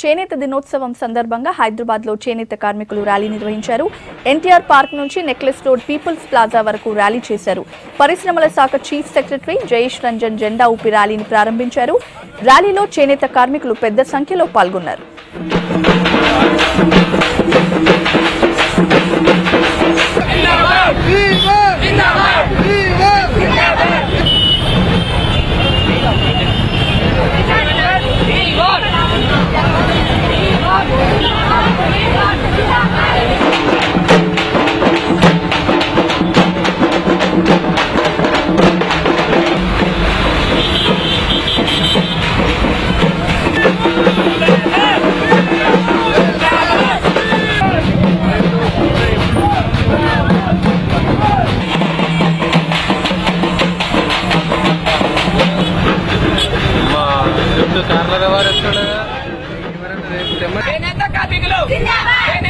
చేనేత దినోత్సవం సందర్భంగా హైదరాబాద్ లో చేనేత కార్మికులు ర్యాలీ నిర్వహించారు ఎన్టీఆర్ పార్క్ నుంచి నెక్లెస్ రోడ్ పీపుల్స్ ప్లాజా వరకు ర్యాలీ చేశారు పరిశ్రమల శాఖ చీఫ్ సెక్రటరీ జయేష్ రంజన్ జెండా ఊపి ర్యాలీని ప్రారంభించారు ర్యాలీలో చేనేత కార్మికులు పెద్ద సంఖ్యలో పాల్గొన్నారు మా చుట్టూ కార్ల వారు వస్తాడు చేనేత కార్మికులు